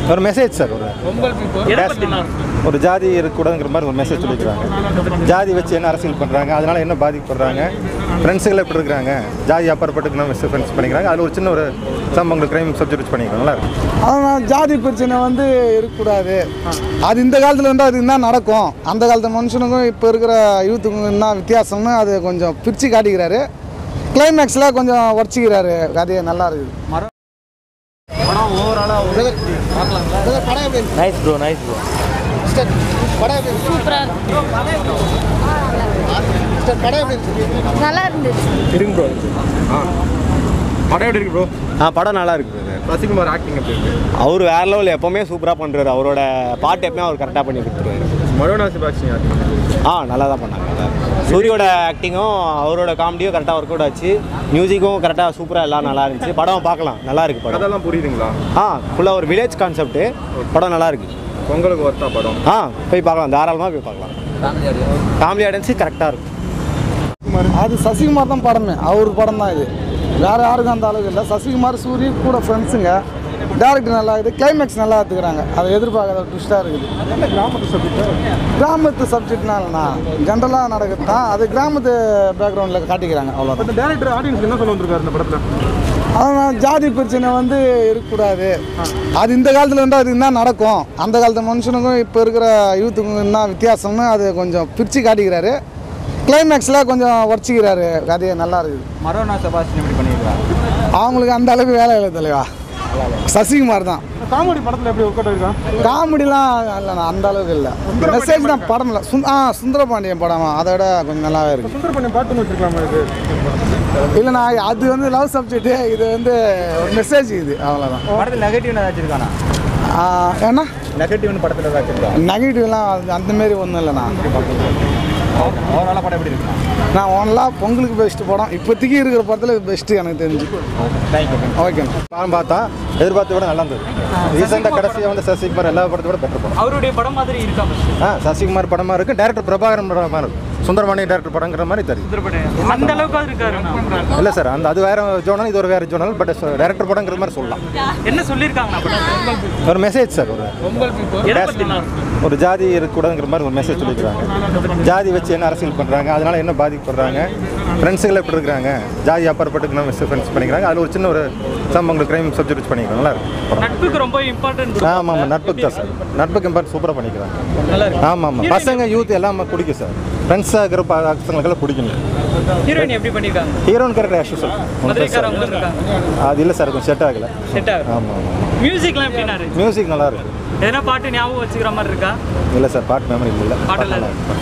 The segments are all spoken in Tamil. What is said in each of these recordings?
ஒரு மெசேஜ் சார் ஒரு எதை பத்தினா ஒரு ஜாதி இருக்கக்கூடாதுங்கிற மாதிரி ஒரு மெசேஜ் சொல்லியிருக்காங்க ஜாதி வச்சு என்ன அரசியல் பண்ணுறாங்க அதனால என்ன பாதிக்கப்படுறாங்க ஃப்ரெண்ட்ஸுகள் எப்படி இருக்கிறாங்க ஜாதி அப்பாற்பட்டுக்கு நம்ம ஃப்ரெண்ட்ஸ் பண்ணிக்கிறாங்க அதில் ஒரு சின்ன ஒரு சம்பவங்கள் கிரைம் சப்ஜெக்ட் வச்சு பண்ணிக்கிறாங்க நல்லா இருக்கு ஆனால் ஜாதி பிரச்சனை வந்து இருக்கக்கூடாது அது இந்த காலத்தில் வந்து அது என்ன நடக்கும் அந்த காலத்து மனுஷனுக்கும் இப்போ இருக்கிற யூத்துக்கும் என்ன வித்தியாசம்னு அது கொஞ்சம் பிரித்து காட்டிக்கிறாரு கிளைமேக்ஸில் கொஞ்சம் உடச்சிக்கிறாரு கதையை நல்லா இருக்குது நைஸ் ப்ரோ நைஸ் ப்ரோ நல்லா இருந்துச்சு இருக்கு ப்ரோ ஆ படம் எப்படி இருக்கு ப்ரோ ஆ படம் நல்லா இருக்கு brother. ரசிகுமார் ஆக்டிங் எப்படி இருக்கு அவர் வேற லெவல் எப்பவுமே சூப்பராக பண்ணுறாரு அவரோட பாட்டு எப்பவுமே அவர் கரெக்டாக பண்ணி கொடுத்துருவாரு மனோனா சிபாக்ஷிங் ஆக்டிங் ஆ நல்லா தான் பண்ணாங்க நல்லா இருக்கு. சூரியோட ஆக்டிங்கும் அவரோட காமெடியும் கரெக்டாக ஒர்க் அவுட் ஆச்சு மியூசிக்கும் கரெக்டாக சூப்பராக எல்லாம் நல்லா இருந்துச்சு படம் பார்க்கலாம் நல்லா இருக்கு படம் கதெல்லாம் புரியுதுங்களா ஆ ஃபுல்லாக ஒரு வில்லேஜ் கான்செப்ட்டு படம் நல்லா இருக்கு பொங்கலுக்கு ஒர்த்தா படம் ஆ போய் பார்க்கலாம் தாராளமாக போய் பார்க்கலாம் ஃபேமிலி ஆடியன்ஸு கரெக்டாக இருக்கும் அது சசிகுமார் தான் படமே அவர் படம் தான் இது வேறு யாருக்கும் அந்த அளவுக்கு இல்லை சசிகுமார் சூரி கூட ஃப்ரெண்ட்ஸுங்க டேரக்டர் நல்லா இருக்குது கிளைமேக்ஸ் நல்லா எடுத்துக்கிறாங்க அதை எதிர்பார்க்காத ட்விஸ்ட்டாக இருக்குது கிராமத்து சப்ஜெக்ட்னாலண்ணா ஜென்ரலாக நடக்குது தான் அது கிராமத்து பேக்ரவுண்டில் காட்டிக்கிறாங்க அவ்வளோதான் டேரக்டர் ஆடியன்ஸ் என்ன சொல்ல வந்திருக்காரு இந்த படத்தில் ஆனால் ஜாதி பிரச்சனை வந்து இருக்கக்கூடாது அது இந்த காலத்தில் வந்து அது என்ன நடக்கும் அந்த காலத்து மனுஷனுக்கும் இப்போ இருக்கிற யூத்துக்கும் என்ன வித்தியாசம்னு அது கொஞ்சம் பிரித்து காட்டிக்கிறாரு கிளைமேக்ஸில் கொஞ்சம் உடச்சிக்கிறாரு கதையை நல்லா இருக்குது மரோனா செபாஸ்டின் எப்படி பண்ணியிருக்காங்க அவங்களுக்கு அந்த அளவுக்கு வேலை இல்லை தலைவா சசிகுமார் தான் காமெடி படத்தில் எப்படி ஒர்க் அவுட் ஆயிருக்கான் காமெடிலாம் இல்லைண்ணா அந்த அளவுக்கு இல்லை மெசேஜ் தான் படம் இல்லை சுந் ஆ சுந்தரபாண்டியன் படம் அதை விட கொஞ்சம் நல்லாவே இருக்குது சுந்தர் பண்ணி பாட்டுன்னு வச்சிருக்கலாமா இது இல்லைண்ணா அது வந்து லவ் சப்ஜெக்ட்டு இது வந்து ஒரு மெசேஜ் இது அவ்வளோதான் படத்தில் நெகட்டிவ் ஏதாச்சும் இருக்கானா ஆ, ஏன்னா நெகட்டிவ்னு படத்தில் ஏதாச்சும் இருக்கா நெகட்டிவ்லாம் அது அந்த மாரி ஒன்றும் இல்லைண்ணா ஓவராலாக படம் எப்படி இருக்குண்ணா நான் ஒன்லாம் பொங்கலுக்கு பெஸ்ட் படம் இப்போதைக்கு இருக்கிற படத்தில் இது பெஸ்ட்டு எனக்கு தெரிஞ்சு தேங்க்யூ ஓகேண்ணா படம் பார்த்தா எதிர்பார்த்த விட நல்லா இருந்தது ரீசெண்டாக கடைசியாக வந்து சசிகுமார் எல்லா படத்தை விட பெட்டர் படம் அவருடைய படம் மாதிரி இருக்கா ஆ சசிகுமார் படமாக இருக்குது டேரக்டர் பிரபாகரன் படமாக இருக்குது சுந்தரமணி டேரக்டர் படங்கிற மாதிரி தெரியும் அந்த அளவுக்கு இருக்காரு இல்லை சார் அந்த அது வேற ஜோனல் இது ஒரு வேற ஜோனல் பட் டேரக்டர் படங்கிற மாதிரி சொல்லலாம் என்ன சொல்லியிருக்காங்கண்ணா படம் ஒரு மெசேஜ் சார் ஒரு எதை பத்தினா ஒரு ஜாதி இருக்கக்கூடாதுங்கிற மாதிரி ஒரு மெசேஜ் சொல்லியிருக்காங்க ஜாதி வச்சு என்ன அரசியல் பண்ணுறாங்க அதனால என்ன பாதிக்கப்படுறாங்க ஃப்ரெண்ட்ஸுகள் எப்படி இருக்கிறாங்க ஜாதி அப்பாற்பட்டுக்கு நம்ம ஃப்ரெண்ட்ஸ் பண்ணிக்கிறாங்க அதில் ஒரு சின்ன ஒரு சம்பவங்கள் கிரைம் சப்ஜெக்ட் வச்சு பண்ணிக்கிறாங்க நல்லா இருக்கு படம் நட்புக்கு ரொம்ப இம்பார்ட்டன்ட் ஆமாம் ஆமாம் நட்புக்கு தான் சார் நட்புக்கு இம்பார்ட் சூப்பராக பண்ணிக்கிறாங்க நல்லா இருக்கு ஆமாம் ஆமாம் பசங்க யூத் எல்லாம் பிடிக்கும் சார் ஃப்ரெண்ட்ஸாக இருக்கிற ப- பசங்களுக்கெல்லாம் பிடிக்கணும் ஹீரோயின் எப்படி பண்ணியிருக்காங்க ஹீரோன் கேரக்டர் ஆஷுவல் மதுரைக்காரவங்க இருக்காங்க அது இல்லை சார் கொஞ்சம் செட் ஆகலை செட் ஆகும் ஆமாம் ஆமாம் மியூசிக்லாம் எப்படின்னா இருக்கு மியூசிக் நல்லா இருக்கு எதனா பாட்டு ஞாபகம் வச்சுக்கிற மாதிரி இருக்கா இல்லை சார் பாட்டு மெமரி இல்லை பாட்டெல்லாம்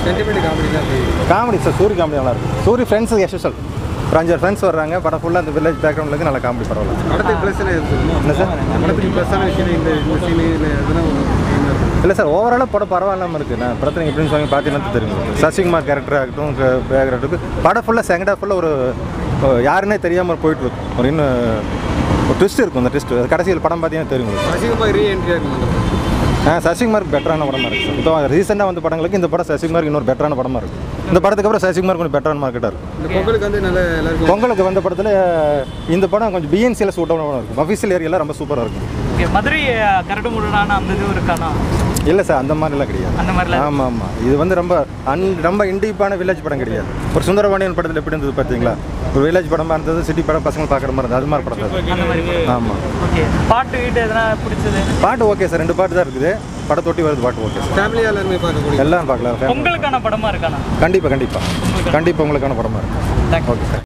இல்ல. காமெடி சார் சூரி காமெடி நல்லா இருக்கு சூரி ஃப்ரெண்ட்ஸ் எஸ்எஸ்எல் ஒரு அஞ்சு ஃப்ரெண்ட்ஸ் வர்றாங்க படம் ஃபுல்லாக அந்த வில்லேஜ் பேக்ரவுண்டில் இருக்கு நல்லா காமெடி பரவாயில்ல படத்துக்கு ப்ளஸ் என்ன சார் படத்துக்கு ப்ளஸ்ஸான விஷயம் இந்த இந்த சீனு இல்லை எதுனா ஒரு இல்லை சார் ஓவராலாக படம் பரவாயில்லாமல் இருக்குது நான் படத்தை நீங்கள் எப்படின்னு சொல்லி பார்த்தீங்கன்னா தெரியும் உங்களுக்கு. சசிகுமார் கேரக்டர் ஆகட்டும் பேக்ரவுண்டுக்கு படம் ஃபுல்லாக செகண்ட் ஹாஃப் ஃபுல்லாக ஒரு ஒரு யாருன்னே தெரியாமல் போயிட்டு இருக்கும் ஒரு இன்னும் ஒரு ட்விஸ்ட் இருக்கும் அந்த ட்விஸ்ட் கடைசியில் படம் பார்த்தீங்கன்னா தெரியும் உங்களுக்கு ரசிகமாக ரீ என்ட்ரியாக இருக்கும் ஆ சசிகுமாருக்கு பெட்டரான படமாக இருக்குது இப்போ ரீசெண்டாக வந்த படங்களுக்கு இந்த படம் சசிகுமாருக்கு இன்னொரு பெட்டரான படமாக இருக்குது இந்த படத்துக்கு அப்புறம் சசிகுமார் கொஞ்சம் பெட்டரான மார்க்கெட்டாக இருக்கும் இந்த பொங்கலுக்கு வந்து நல்ல எல்லாருக்கும் பொங்கலுக்கு வந்த படத்தில் இந்த படம் கொஞ்சம் பிஎன்சியில் சூட்டான படம் இருக்கும் அஃபீஷியல் ஏரியாலாம் ரொம்ப சூப்பராக இருக்கும் Okay, மதுரை கரடு முரடான அந்த இது இருக்கானா இல்லை சார் அந்த மாதிரிலாம் கிடையாது அந்த மாதிரிலாம் ஆமாம் ஆமாம் இது வந்து ரொம்ப அன் ரொம்ப இண்டிப்பான வில்லேஜ் படம் கிடையாது ஒரு சுந்தரபாண்டியன் படத்தில் எப்படி இருந்தது பார்த்தீங்களா ஒரு வில்லேஜ் படமாக இருந்தது சிட்டி படம் பசங்க பார்க்குற மாதிரி இருந்தது அது மாதிரி படம் தான் அந்த மாதிரி ஆமாம் ஓகே பாட்டு வீட்டு எதனா பிடிச்சது பாட்டு ஓகே சார் ரெண்டு பாட்டு தான் இருக்குது படத்தொட்டி வருது பாட்டு ஓகே சார் ஃபேமிலியாக எல்லாருமே பார்க்கக்கூடிய எல்லாம் பார்க்கலாம் family. உங்களுக்கான படமா இருக்கானா கண்டிப்பாக கண்டிப்பாக கண்டிப்பாக உங்களுக்கான படமாக இருக்கும் Thank you. Okay sir